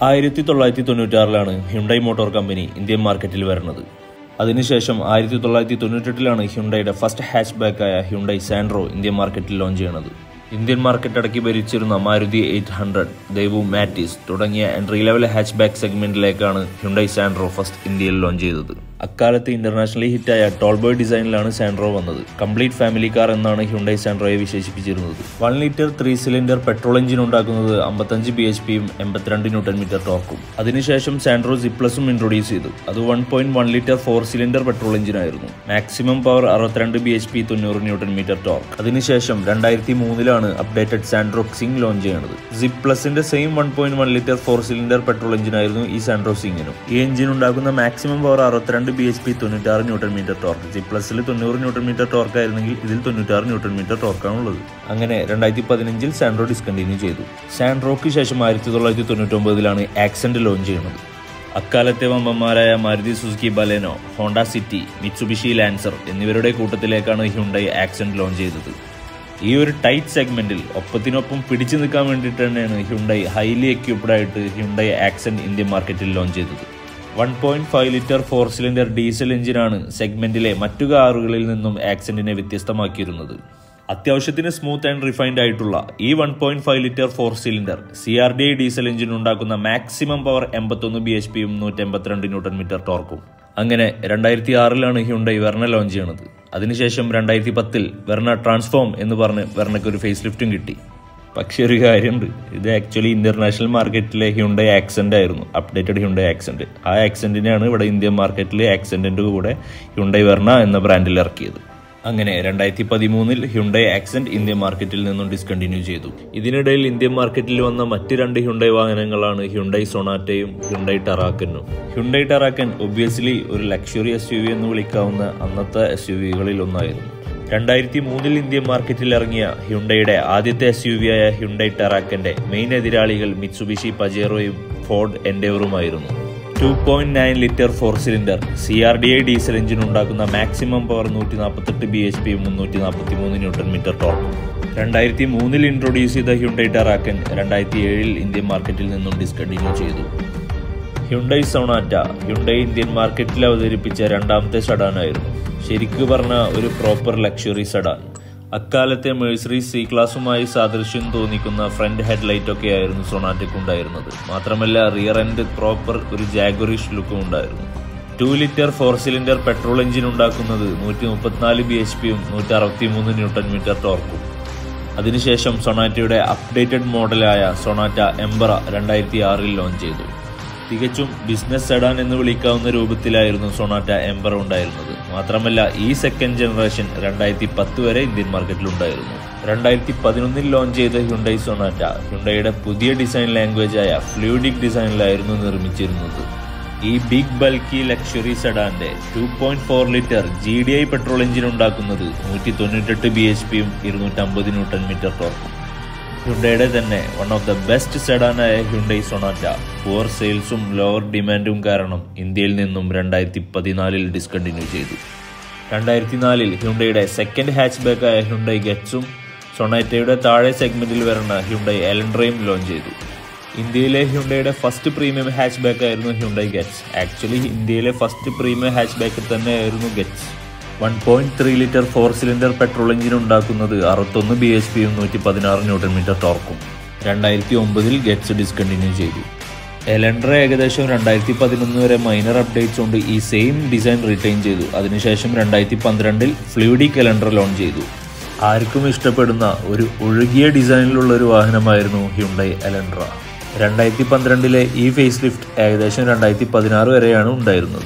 ആയിരത്തി തൊള്ളായിരത്തി തൊണ്ണൂറ്റാറിലാണ് ഹ്യുണ്ടൈ മോട്ടോർ കമ്പനി ഇന്ത്യൻ മാർക്കറ്റിൽ വരുന്നത് അതിനുശേഷം ആയിരത്തി തൊള്ളായിരത്തി തൊണ്ണൂറ്റെട്ടിലാണ് ഹ്യുണ്ടൈയുടെ ഫസ്റ്റ് ഹാച്ച് ബാക്കായ ഹ്യുണ്ടൈ സാൻഡ്രോ ഇന്ത്യൻ മാർക്കറ്റിൽ ലോഞ്ച് ചെയ്യുന്നത് ഇന്ത്യൻ മാർക്കറ്റ് അടക്കി ഭരിച്ചിരുന്ന Maruti eight hundred Daewoo Matiz തുടങ്ങിയ എൻട്രി ലെവൽ ഹാച്ച് ബാക്ക് സെഗ്മെന്റിലേക്കാണ് ഹ്യുണ്ടൈ സാൻഡ്രോ ഫസ്റ്റ് ഇന്ത്യയിൽ ലോഞ്ച് ചെയ്തത് അക്കാലത്ത് ഇന്റർനാഷണലി ഹിറ്റായ ടോൾബോയ് ഡിസൈനിലാണ് സാൻഡ്രോ വന്നത് കംപ്ലീറ്റ് ഫാമിലി കാർ എന്നാണ് ഹ്യുണ്ടൈ സാൻഡ്രോയെ വിശേഷിപ്പിച്ചിരുന്നത് one litre three cylinder petrol engine ഉണ്ടാക്കുന്നത് അമ്പത്തഞ്ച് ബി എച്ച് പിയും എൺപത്തിരണ്ട് ന്യൂട്ടൺ മീറ്റർ ടോർക്കും അതിനുശേഷം സാൻഡ്രോ സിപ്ലസും ഇൻട്രൊഡ്യൂസ് ചെയ്തു അത് one point one litre four cylinder petrol എഞ്ചിനായിരുന്നു മാക്സിമം പവർ അറുപത്തിരണ്ട് ബി എച്ച് പി തൊണ്ണൂറ് ന്യൂട്ടൺ മീറ്റർ ടോർക്ക് അതിനുശേഷം രണ്ടായിരത്തി മൂന്നിലാണ് അപ്ഡേറ്റഡ് സാൻഡ്രോ സിംഗ് ലോഞ്ച് ചെയ്യുന്നത് സിപ് പ്ലസിന്റെ same one point one litre four cylinder petrol എഞ്ചിനായിരുന്നു ഈ സാൻഡ്രോ സിംഗിനും ഈ എഞ്ചിൻ ഉണ്ടാക്കുന്ന മാക്സിമം പവർ അറുപത്തിരണ്ട് ബി എച്ച് പി തൊണ്ണൂറ്റാറ് ന്യൂട്ടൺ മീറ്റർ ടോർക്ക് ജി പ്ലസിൽ തൊണ്ണൂറ് ന്യൂട്ടൺ മീറ്റർ ടോർക്ക് ആയിരുന്നെങ്കിൽ ഇതിൽ തൊണ്ണൂറ്റാറ് ന്യൂട്ടൺ മീറ്റർ ടോർക്കാണ് ഉള്ളത് അങ്ങനെ രണ്ടായിരത്തി പതിനഞ്ചിൽ സാൻഡ്രോ ഡിസ്കണ്ടിന്യൂ ചെയ്തു സാൻഡ്രോക്ക് ശേഷം ആയിരത്തി തൊള്ളായിരത്തി തൊണ്ണൂറ്റൊമ്പതിലാണ് ആക്സെന്റ് ലോഞ്ച് ചെയ്യുന്നത് അക്കാലത്തെ വമ്പന്മാരായ Maruti Suzuki Baleno Honda City Mitsubishi Lancer എന്നിവരുടെ കൂട്ടത്തിലേക്കാണ് ഹ്യുണ്ടൈ ആക്സെന്റ് ലോഞ്ച് ചെയ്തത് ഈ ഒരു ടൈറ്റ് സെഗ്മെന്റിൽ ഒപ്പത്തിനൊപ്പം പിടിച്ചു നിൽക്കാൻ വേണ്ടിയിട്ട് തന്നെയാണ് ഹ്യുണ്ടൈ ഹൈലി എക്യുപ്ഡ് ആയിട്ട് ഹ്യുണ്ടൈ ആക്സെന്റ് ഇന്ത്യൻ മാർക്കറ്റിൽ ലോഞ്ച് ചെയ്തത് one point five litre four cylinder diesel എഞ്ചിനാണ് സെഗ്മെന്റിലെ മറ്റു കാറുകളിൽ നിന്നും ആക്സെന്റിനെ വ്യത്യസ്തമാക്കിയിരുന്നത് അത്യാവശ്യത്തിന് സ്മൂത്ത് ആൻഡ് റിഫൈൻഡ് ആയിട്ടുള്ള ഈ one point five litre four cylinder C R D I diesel engine ഉണ്ടാക്കുന്ന മാക്സിമം പവർ എൺപത്തൊന്ന് ബി എച്ച് പിയും നൂറ്റി എൺപത്തിരണ്ട് ന്യൂട്ടൺ മീറ്റർ ടോർക്കും അങ്ങനെ രണ്ടായിരത്തി ആറിലാണ് ഹ്യുണ്ടൈ വെർണ ലോഞ്ച് ചെയ്യണത് അതിനുശേഷം രണ്ടായിരത്തി പത്തിൽ വെർണ ട്രാൻസ്ഫോം എന്ന് പറഞ്ഞ് വെർണയ്ക്ക് ഒരു ഫേസ് ലിഫ്റ്റും കിട്ടി പക്ഷെ ഒരു കാര്യമുണ്ട് ഇത് ആക്ച്വലി ഇന്റർനാഷണൽ മാർക്കറ്റിലെ ഹ്യുണ്ടൈ ആക്സെന്റ് ആയിരുന്നു അപ്ഡേറ്റഡ് ഹ്യുണ്ടൈ ആക്സെന്റ് ആ ആക്സെന്റിനെയാണ് ഇവിടെ ഇന്ത്യൻ മാർക്കറ്റിൽ ആക്സെന്റിന്റെ കൂടെ ഹ്യുണ്ടൈ വെർണ എന്ന ബ്രാൻഡിൽ ഇറക്കിയത് അങ്ങനെ രണ്ടായിരത്തി പതിമൂന്നിൽ ഹ്യുണ്ടൈ ആക്സെന്റ് ഇന്ത്യൻ മാർക്കറ്റിൽ നിന്നും ഡിസ്കണ്ടിന്യൂ ചെയ്തു ഇതിനിടയിൽ ഇന്ത്യൻ മാർക്കറ്റിൽ വന്ന മറ്റ് രണ്ട് ഹ്യുണ്ടൈ വാഹനങ്ങളാണ് ഹ്യുണ്ടൈ സൊണാറ്റയും ഹ്യുണ്ടൈ ടെറാക്കനും ഹ്യുണ്ടൈ ടെറാക്കൻ ഒബ്വിയസ്ലി ഒരു ലക്ഷറി എസ് യു വി എന്ന് വിളിക്കാവുന്ന അന്നത്തെ എസ് യു വികളിൽ ഒന്നായിരുന്നു രണ്ടായിരത്തി മൂന്നിൽ ഇന്ത്യൻ മാർക്കറ്റിൽ ഇറങ്ങിയ ഹ്യുണ്ടയുടെ ആദ്യത്തെ എസ് യു വി ആയ ഹ്യുണ്ടൈ ടെറാക്കന്റെ മെയിൻ എതിരാളികൾ മിറ്റ്സുബിഷി പജേറോയും ഫോർഡ് എൻഡേവറുമായിരുന്നു two point nine litre four cylinder C R D I diesel engine ഉണ്ടാക്കുന്ന മാക്സിമം പവർ നൂറ്റി നാൽപ്പത്തെട്ട് ബി എച്ച് പി മുന്നൂറ്റി നാൽപ്പത്തി മൂന്ന് ന്യൂട്ടൺ മീറ്റർ ടോർക്ക് രണ്ടായിരത്തി മൂന്നിൽ ഇൻട്രൊഡ്യൂസ് ചെയ്ത ഹ്യുണ്ടൈ ടെറാക്കൻ രണ്ടായിരത്തി ഏഴിൽ ഇന്ത്യൻ മാർക്കറ്റിൽ നിന്നും ഡിസ്കണ്ടിന്യൂ ചെയ്തു ഹ്യുണ്ടൈ സൊണാറ്റ ഹ്യുണ്ടൈ ഇന്ത്യൻ മാർക്കറ്റിൽ അവതരിപ്പിച്ച രണ്ടാമത്തെ സഡാനായിരുന്നു ശരിക്കു പറഞ്ഞ ഒരു പ്രോപ്പർ ലക്ഷറി സഡാൻ അക്കാലത്തെ മേഴ്സറി സി ക്ലാസുമായി സാദൃശ്യം തോന്നിക്കുന്ന ഫ്രണ്ട് ഹെഡ്ലൈറ്റ് ഒക്കെ ആയിരുന്നു സൊണാറ്റയ്ക്ക് ഉണ്ടായിരുന്നത് മാത്രമല്ല റിയർ എൻഡ് പ്രോപ്പർ ഒരു ജാഗറിഷ് ലുക്കും ഉണ്ടായിരുന്നു two litre four cylinder petrol engine ഉണ്ടാക്കുന്നത് നൂറ്റി മുപ്പത്തിനാല് ബി എച്ച് പിയും നൂറ്റി അറുപത്തി മൂന്ന് ന്യൂട്ടൺ മീറ്റർ ടോർക്കും അതിനുശേഷം സൊണാറ്റയുടെ അപ്ഡേറ്റഡ് മോഡലായ സൊണാറ്റ എംബറ രണ്ടായിരത്തി ആറിൽ ലോഞ്ച് ചെയ്തു തികച്ചും ബിസിനസ് സെഡാൻ എന്ന് വിളിക്കാവുന്ന രൂപത്തിലായിരുന്നു സൊണാറ്റ എംബർ ഉണ്ടായിരുന്നത് മാത്രമല്ല ഈ സെക്കൻഡ് ജനറേഷൻ രണ്ടായിരത്തി പത്ത് വരെ ഇന്ത്യൻ മാർക്കറ്റിൽ ഉണ്ടായിരുന്നു രണ്ടായിരത്തി പതിനൊന്നിൽ ലോഞ്ച് ചെയ്ത ഹ്യുണ്ടൈ സൊണാറ്റ ഹ്യുണ്ടൈയുടെ പുതിയ ഡിസൈൻ ലാംഗ്വേജ് ആയ ഫ്ലൂയിഡിക് ഡിസൈനിലായിരുന്നു നിർമ്മിച്ചിരുന്നത് ഈ ബിഗ് ബൾക്കി ലക്ഷറി സെഡാന്റെ two point four litre G D I petrol engine ഉണ്ടാക്കുന്നത് നൂറ്റി തൊണ്ണൂറ്റെട്ട് ബി എച്ച് പിയും ഇരുന്നൂറ്റമ്പത് ന്യൂട്ടൺ മീറ്റർ ടോർക്കും ഹ്യുണ്ടയുടെ തന്നെ വൺ ഓഫ് ദ ബെസ്റ്റ് സെഡാനായ ഹ്യുണ്ടൈ സൊണാറ്റ പുവർ സെയിൽസും ലോവർ ഡിമാൻഡും കാരണം ഇന്ത്യയിൽ നിന്നും രണ്ടായിരത്തി പതിനാലിൽ ഡിസ്കണ്ടിന്യൂ ചെയ്തു രണ്ടായിരത്തി നാലിൽ ഹ്യുണ്ടയുടെ സെക്കൻഡ് ഹാച്ച് ബാക്കായ ഹ്യുണ്ടൈ ഗറ്റ്സും സൊണാറ്റയുടെ താഴെ സെഗ്മെന്റിൽ വരുന്ന ഹ്യുണ്ടൈ എലൻഡ്രയും ലോഞ്ച് ചെയ്തു ഇന്ത്യയിലെ ഹ്യുണ്ടയുടെ ഫസ്റ്റ് പ്രീമിയം ഹാച്ച് ബാക്ക് ആയിരുന്നു ഹ്യുണ്ടൈ ഗറ്റ്സ് ആക്ച്വലി ഇന്ത്യയിലെ ഫസ്റ്റ് പ്രീമിയം ഹാച്ച് ബാക്ക് തന്നെയായിരുന്നു Getz one point three litre four cylinder petrol engine ഉണ്ടാക്കുന്നത് അറുപത്തൊന്ന് ബി എച്ച് പിയും നൂറ്റി പതിനാറ് ന്യൂട്ടൺ മീറ്റർ ടോർക്കും രണ്ടായിരത്തി ഒമ്പതിൽ ഗറ്റ്സ് ഡിസ്കണ്ടിന്യൂ ചെയ്തു എലൻഡർ ഏകദേശം രണ്ടായിരത്തി പതിനൊന്ന് വരെ മൈനർ അപ്ഡേറ്റ്സ് കൊണ്ട് ഈ സെയിം ഡിസൈൻ റിട്ടൈൻ ചെയ്തു അതിനുശേഷം രണ്ടായിരത്തി പന്ത്രണ്ടിൽ ഫ്ലൂയിഡിക് എലൻഡർ ലോഞ്ച് ചെയ്തു ആർക്കും ഇഷ്ടപ്പെടുന്ന ഒരു ഒഴുകിയ ഡിസൈനിലുള്ള ഒരു വാഹനമായിരുന്നു ഹ്യുണ്ടൈ എലൻഡ്ര രണ്ടായിരത്തി പന്ത്രണ്ടിലെ ഈ ഫേസ് ലിഫ്റ്റ് ഏകദേശം രണ്ടായിരത്തി പതിനാറ് വരെയാണ് ഉണ്ടായിരുന്നത്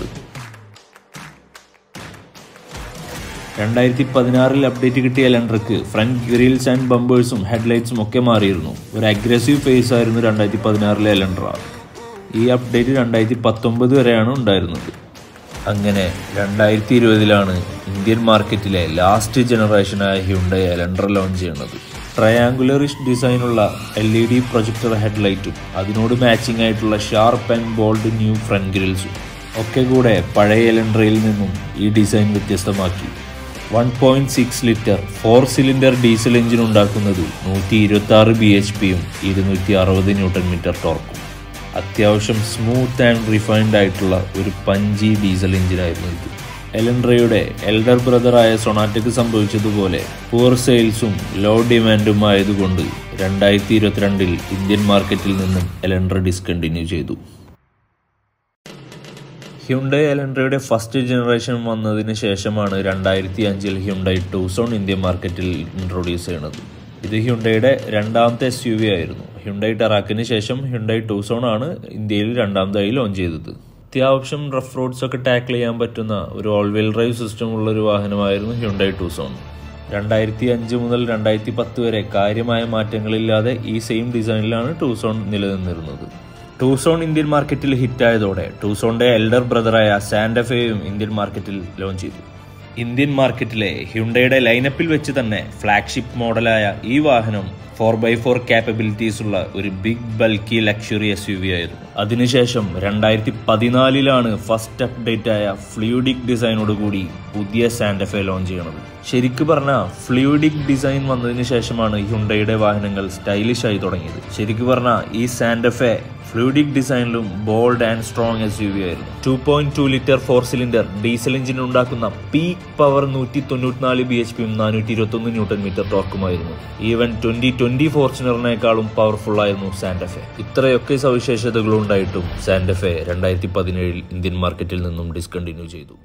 രണ്ടായിരത്തി പതിനാറിൽ അപ്ഡേറ്റ് കിട്ടിയ എലൻഡ്രക്ക് ഫ്രണ്ട് ഗ്രിൽസ് ആൻഡ് ബമ്പേഴ്സും ഹെഡ്ലൈറ്റ്സും ഒക്കെ മാറിയിരുന്നു ഒരു അഗ്രസീവ് ഫേസ് ആയിരുന്നു രണ്ടായിരത്തി പതിനാറിലെ എലൻഡ്ര ഈ അപ്ഡേറ്റ് രണ്ടായിരത്തി പത്തൊമ്പത് വരെയാണ് ഉണ്ടായിരുന്നത് അങ്ങനെ രണ്ടായിരത്തി ഇരുപതിലാണ് ഇന്ത്യൻ മാർക്കറ്റിലെ ലാസ്റ്റ് ജനറേഷനായ ഹ്യുണ്ടൈ എലൻഡർ ലോഞ്ച് ചെയ്യുന്നത് ട്രയാങ്കുലറിഷ് ഡിസൈനുള്ള എൽ ഇ ഡി പ്രൊജക്ടർ ഹെഡ്ലൈറ്റും അതിനോട് മാച്ചിങ് ആയിട്ടുള്ള sharp and bold new front ഗ്രിൽസും ഒക്കെ കൂടെ പഴയ എലൻഡ്രയിൽ നിന്നും ഈ ഡിസൈൻ വ്യത്യസ്തമാക്കി one point six litre four cylinder diesel engine ഉണ്ടാക്കുന്നത് നൂറ്റി ഇരുപത്തി ആറ് ബി എച്ച് പിയും ഇരുന്നൂറ്റി അറുപത് ന്യൂട്ടൺ മീറ്റർ ടോർക്കും അത്യാവശ്യം സ്മൂത്ത് ആൻഡ് റിഫൈൻഡ് ആയിട്ടുള്ള ഒരു പഞ്ചി ഡീസൽ എഞ്ചിനായിരുന്നു ഇത് എലൻഡ്രയുടെ എൽഡർ ബ്രദറായ സൊണാറ്റയ്ക്ക് സംഭവിച്ചതുപോലെ പുവർ സെയിൽസും ലോ ഡിമാൻഡും ആയതുകൊണ്ട് രണ്ടായിരത്തി ഇരുപത്തിരണ്ടിൽ ഇന്ത്യൻ മാർക്കറ്റിൽ നിന്നും എലൻഡ്ര ഡിസ്കണ്ടിന്യൂ ചെയ്തു ഹ്യുണ്ടൈ എലൻഡ്രയുടെ ഫസ്റ്റ് ജനറേഷൻ വന്നതിന് ശേഷമാണ് രണ്ടായിരത്തി അഞ്ചിൽ ഹ്യുണ്ടൈ ടൂസോൺ ഇന്ത്യൻ മാർക്കറ്റിൽ ഇൻട്രൊഡ്യൂസ് ചെയ്യുന്നത് ഇത് ഹ്യുണ്ടൈയുടെ രണ്ടാമത്തെ എസ് യു വി ആയിരുന്നു ഹ്യുണ്ടൈ ടെറാക്കിന് ശേഷം ഹ്യുണ്ടൈ ടൂസോൺ ആണ് ഇന്ത്യയിൽ രണ്ടാമതായി ലോഞ്ച് ചെയ്തത് അത്യാവശ്യം റഫ് റോഡ്സ് ഒക്കെ ടാക്കിൾ ചെയ്യാൻ പറ്റുന്ന ഒരു ഓൾ വീൽ ഡ്രൈവ് സിസ്റ്റം ഉള്ള ഒരു വാഹനമായിരുന്നു ഹ്യുണ്ടൈ ടൂസോൺ രണ്ടായിരത്തി അഞ്ച് മുതൽ രണ്ടായിരത്തി പത്ത് വരെ കാര്യമായ മാറ്റങ്ങളില്ലാതെ ഈ സെയിം ഡിസൈനിലാണ് ടൂസോൺ നിലനിന്നിരുന്നത് ടൂസോൺ ഇന്ത്യൻ മാർക്കറ്റിൽ ഹിറ്റായതോടെ ടൂസോണിന്റെ എൽഡർ ബ്രദറായ സാൻഡഫേയും ഇന്ത്യൻ മാർക്കറ്റിൽ ലോഞ്ച് ചെയ്തു ഇന്ത്യൻ മാർക്കറ്റിലെ ഹ്യുണ്ടയുടെ ലൈനപ്പിൽ വെച്ച് തന്നെ ഫ്ലാഗ്ഷിപ്പ് മോഡലായ ഈ വാഹനം ഫോർ ബൈ ഫോർ ക്യാപ്പബിലിറ്റീസ് ഉള്ള ഒരു big bulky luxury S U V ആയിരുന്നു അതിനുശേഷം രണ്ടായിരത്തി പതിനാലിലാണ് ഫസ്റ്റ് അപ്ഡേറ്റ് ആയ ഫ്ലൂയിഡിക് ഡിസൈനോട് കൂടി പുതിയ സാൻഡഫെ ലോഞ്ച് ചെയ്യണത് ശരിക്കു പറഞ്ഞാൽ ഫ്ലൂയിഡിക് ഡിസൈൻ വന്നതിന് ശേഷമാണ് ഹ്യുണ്ടയുടെ വാഹനങ്ങൾ സ്റ്റൈലിഷ് ആയി തുടങ്ങിയത് ശരിക്കു പറഞ്ഞാൽ ഈ സാൻഡഫെ ഫ്ലൂയിഡിക് ഡിസൈനിലും bold and strong S U V ആയിരുന്നു two point two litre four cylinder diesel engine ഉണ്ടാക്കുന്ന പീക്ക് പവർ നൂറ്റി തൊണ്ണൂറ്റിനാല് ബി എച്ച് പിയും നാനൂറ്റി ഇരുപത്തി ഒന്ന് ന്യൂട്ടൺ മീറ്റർ ടോർക്കുമായിരുന്നു ഈവൻ ട്വന്റി ട്വന്റി ഫോർച്യൂണറിനേക്കാളും പവർഫുൾ ആയിരുന്നു സാന്റഫെ ഇത്രയൊക്കെ സവിശേഷതകൾ ഉണ്ടായിട്ടും സാന്റഫെ രണ്ടായിരത്തി പതിനേഴിൽ ഇന്ത്യൻ മാർക്കറ്റിൽ നിന്നും ഡിസ്കണ്ടിന്യൂ ചെയ്തു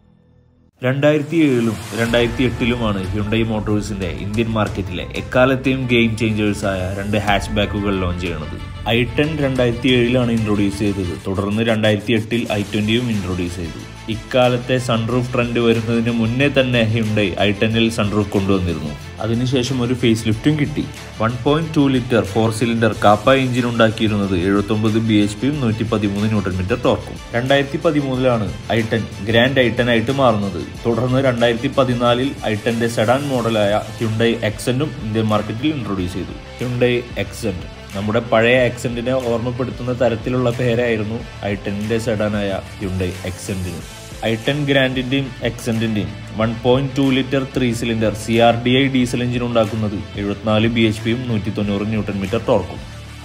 രണ്ടായിരത്തി ഏഴിലും രണ്ടായിരത്തി എട്ടിലുമാണ് ഹ്യുണ്ടൈ മോട്ടോഴ്സിന്റെ ഇന്ത്യൻ മാർക്കറ്റിലെ എക്കാലത്തെയും ഗെയിം ചേഞ്ചേഴ്സായ രണ്ട് ഹാച്ച് ബാക്കുകൾ ലോഞ്ച് ചെയ്യണത് ഐ ടെൻ രണ്ടായിരത്തി ഏഴിലാണ് ഇൻട്രൊഡ്യൂസ് ചെയ്തത് തുടർന്ന് രണ്ടായിരത്തി എട്ടിൽ ഐ ട്വന്റിയും ഇൻട്രൊഡ്യൂസ് ചെയ്തു ഇക്കാലത്തെ സൺറൂഫ് ട്രെൻഡ് വരുന്നതിന് മുന്നേ തന്നെ ഹ്യുണ്ടൈ ഐ ടെന്നിൽ സൺറൂഫ് കൊണ്ടുവന്നിരുന്നു അതിനുശേഷം ഒരു ഫേസ് ലിഫ്റ്റും കിട്ടി one point two litre four cylinder kappa engine ഉണ്ടാക്കിയിരുന്നത് എഴുപത്തൊമ്പത് ബി എച്ച് പിയും നൂറ്റി പതിമൂന്ന് ന്യൂട്ടൺ മീറ്റർ ടോർക്കും രണ്ടായിരത്തി പതിമൂന്നിലാണ് I ten grand I ten ആയിട്ട് മാറുന്നത് തുടർന്ന് രണ്ടായിരത്തി പതിനാലിൽ ഐ ടെന്റെ സെഡാൻ മോഡലായ ഹ്യുണ്ടൈ എക്സെന്റും ഇന്ത്യൻ മാർക്കറ്റിൽ ഇൻട്രൊഡ്യൂസ് ചെയ്തു ഹ്യുണ്ടൈ എക്സെന്റ് നമ്മുടെ പഴയ എക്സെന്റിനെ ഓർമ്മപ്പെടുത്തുന്ന തരത്തിലുള്ള പേരായിരുന്നു ഐ ടെന്നിന്റെ സെഡാനായ ഹ്യുണ്ടൈ എക്സെന്റിന് ഐ ടെൻ ഗ്രാൻഡിന്റെയും എക്സെന്റിന്റെയും one point two litre three cylinder C R D I diesel engine ഉണ്ടാക്കുന്നത് എഴുപത്തിനാല് ബി എച്ച് പിയും നൂറ്റി തൊണ്ണൂറ് ന്യൂട്ടൺ മീറ്റർ ടോർക്കും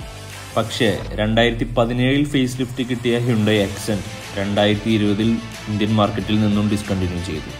പക്ഷേ രണ്ടായിരത്തി പതിനേഴിൽ ഫേസ് ലിഫ്റ്റ് കിട്ടിയ ഹ്യുണ്ടൈ എക്സെന്റ് രണ്ടായിരത്തി ഇരുപതിൽ ഇന്ത്യൻ മാർക്കറ്റിൽ നിന്നും ഡിസ്കണ്ടിന്യൂ ചെയ്തു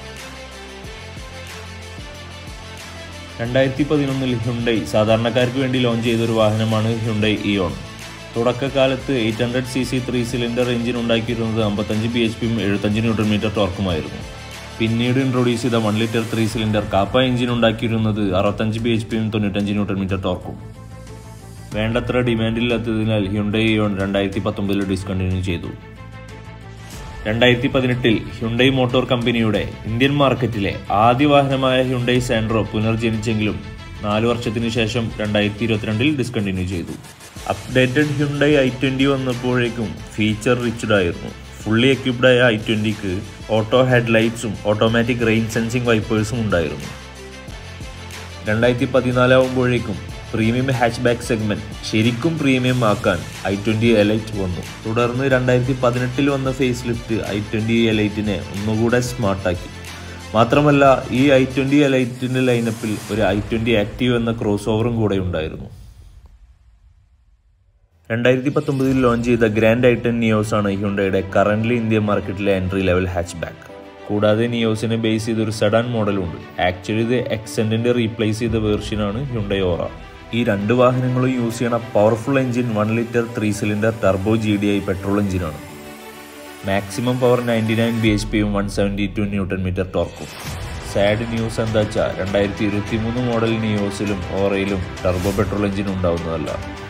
രണ്ടായിരത്തി പതിനൊന്നിൽ ഹ്യുണ്ടൈ സാധാരണക്കാർക്ക് വേണ്ടി ലോഞ്ച് ചെയ്ത ഒരു വാഹനമാണ് ഹ്യുണ്ടൈ ഇയോൺ തുടക്കകാലത്ത് eight hundred C C three cylinder engine ഉണ്ടാക്കിയിരുന്നത് അമ്പത്തഞ്ച് ബി എച്ച് പിയും എഴുപത്തഞ്ച് ന്യൂട്ടൺ മീറ്റർ ടോർക്കുമായിരുന്നു പിന്നീട് ഇൻട്രൊഡ്യൂസ് ചെയ്ത one litre three cylinder kappa engine ഉണ്ടാക്കിയിരുന്നത് അറുപത്തഞ്ച് ബി എച്ച് പിയും തൊണ്ണൂറ്റഞ്ച് ന്യൂട്ടൺ മീറ്റർ ടോർക്കും വേണ്ടത്ര ഡിമാൻഡില്ലാത്തതിനാൽ ഹ്യുണ്ടൈ ഇയോൺ രണ്ടായിരത്തി പത്തൊമ്പതിൽ ഡിസ്കണ്ടിന്യൂ ചെയ്തു രണ്ടായിരത്തി പതിനെട്ടിൽ ഹ്യുണ്ടൈ മോട്ടോർ കമ്പനിയുടെ ഇന്ത്യൻ മാർക്കറ്റിലെ ആദ്യ വാഹനമായ ഹ്യുണ്ടൈ സാൻഡ്രോ പുനർജനിച്ചെങ്കിലും നാല് വർഷത്തിനു ശേഷം രണ്ടായിരത്തി ഇരുപത്തിരണ്ടിൽ ഡിസ്കണ്ടിന്യൂ ചെയ്തു അപ്ഡേറ്റഡ് ഹ്യുണ്ടൈ ഐ ട്വൻ്റി വന്നപ്പോഴേക്കും ഫീച്ചർ റിച്ച്ഡ് ആയിരുന്നു ഫുള്ളി എക്യുപ്ഡായ ഐ ട്വൻ്റിക്ക് ഓട്ടോ ഹെഡ്ലൈറ്റ്സും ഓട്ടോമാറ്റിക് റെയിൻ സെൻസിങ് വൈപ്പേഴ്സും ഉണ്ടായിരുന്നു രണ്ടായിരത്തി പതിനാലാവുമ്പോഴേക്കും പ്രീമിയം ഹാച്ച് ബാക്ക് സെഗ്മെന്റ് ശരിക്കും പ്രീമിയം ആക്കാൻ ഐ ട്വന്റി എലൈറ്റ് വന്നു തുടർന്ന് രണ്ടായിരത്തി പതിനെട്ടിൽ വന്ന ഫേസ് ലിഫ്റ്റ് ഐ ട്വന്റി എലൈറ്റിനെ ഒന്നുകൂടെ സ്മാർട്ടാക്കി മാത്രമല്ല ഈ ഐ ട്വന്റി എലൈറ്റിന്റെ ലൈനപ്പിൽ ഒരു ഐ ട്വന്റി ആക്റ്റീവ് എന്ന ക്രോസ് ഓവറും കൂടെ ഉണ്ടായിരുന്നു രണ്ടായിരത്തി പത്തൊമ്പതിൽ ലോഞ്ച് ചെയ്ത ഗ്രാൻഡ് ഐ ടെൻ നിയോസ് ആണ് ഹ്യുണ്ടയുടെ കറന്റ് ഇന്ത്യൻ മാർക്കറ്റിലെ എൻട്രി ലെവൽ ഹാച്ച് ബാക്ക് കൂടാതെ നിയോസിനെ ബേസ് ചെയ്ത ഒരു സെഡാൻ മോഡലുണ്ട് ആക്ച്വലി ഇത് എക്സെന്റിന്റെ റീപ്ലേസ് ചെയ്ത വേർഷനാണ് ഹ്യുണ്ടൈ ഓറ ഈ രണ്ട് വാഹനങ്ങളും യൂസ് ചെയ്യണ powerful engine one litre three cylinder turbo G D I petrol എഞ്ചിനാണ് maximum power ninety nine B H പിയും one seventy two newton metre ടോർക്കും സാഡ് ന്യൂസ് എന്താ വെച്ചാൽ രണ്ടായിരത്തി ഇരുപത്തി മൂന്ന് മോഡൽ നിയോസിലും ഓറയിലും ടർബോ പെട്രോൾ എഞ്ചിൻ ഉണ്ടാവുന്നതല്ല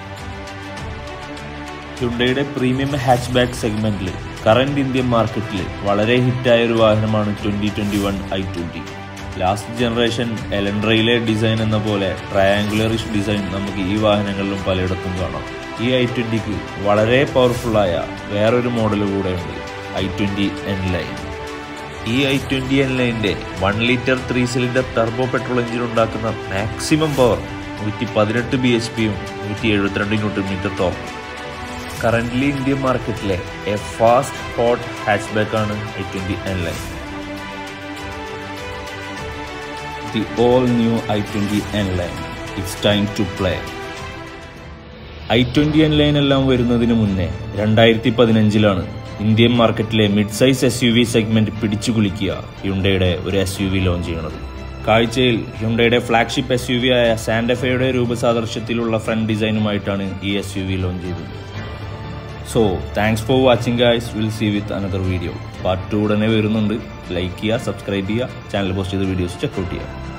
ഹ്യുണ്ടയുടെ പ്രീമിയം ഹാച്ച് ബാക്ക് സെഗ്മെന്റിൽ കറന്റ് ഇന്ത്യൻ മാർക്കറ്റിൽ വളരെ ഹിറ്റായ ഒരു വാഹനമാണ് twenty twenty one I twenty last generation എലൻഡ്രയിലെ ഡിസൈൻ എന്ന പോലെ ട്രയാങ്കുലറിഷ് ഡിസൈൻ നമുക്ക് ഈ വാഹനങ്ങളിലും പലയിടത്തും കാണാം ഈ ഐ ട്വന്റിക്ക് വളരെ പവർഫുള്ളായ വേറൊരു മോഡൽ കൂടെയുണ്ട് ഐ ട്വന്റി എൻ ലൈൻ ഈ ഐ ട്വന്റി എൻ ലൈനിന്റെ one litre three cylinder turbo petrol engine ഉണ്ടാക്കുന്ന മാക്സിമം പവർ നൂറ്റി പതിനെട്ട് ബി എച്ച് പിയും നൂറ്റി എഴുപത്തിരണ്ട് newton metre top currently Indian മാർക്കറ്റിലെ a fast hot hatch back ആണ് I twenty N line the all new I twenty N line it's time to play I twenty N line എല്ലാം വരുന്നതിന് മുന്നേ രണ്ടായിരത്തി പതിനഞ്ചിലാണ് ഇന്ത്യൻ മാർക്കറ്റിലെ mid size S U V segment പിടിച്ചുകുലുക്കിയ ഹ്യുണ്ടയുടെ ഒരു എസ് യു വി ലോഞ്ച് ചെയ്യണത് കാഴ്ചയിൽ ഹ്യുണ്ടയുടെ ഫ്ലാഗ്ഷിപ്പ് എസ് യു വി ആയ സാൻഡഫയുടെ രൂപസാദൃശ്യത്തിലുള്ള ഫ്രണ്ട് ഡിസൈനുമായിട്ടാണ് ഈ എസ് യു വി ലോഞ്ച് ചെയ്തത് so thanks for watching guys will see with another video part two ഉടനെ വരുന്നുണ്ട് ലൈക്ക് ചെയ്യുക സബ്സ്ക്രൈബ് ചെയ്യുക ചാനൽ പോസ്റ്റ് ചെയ്ത വീഡിയോസ് ചെക്കൗട്ട് ചെയ്യുക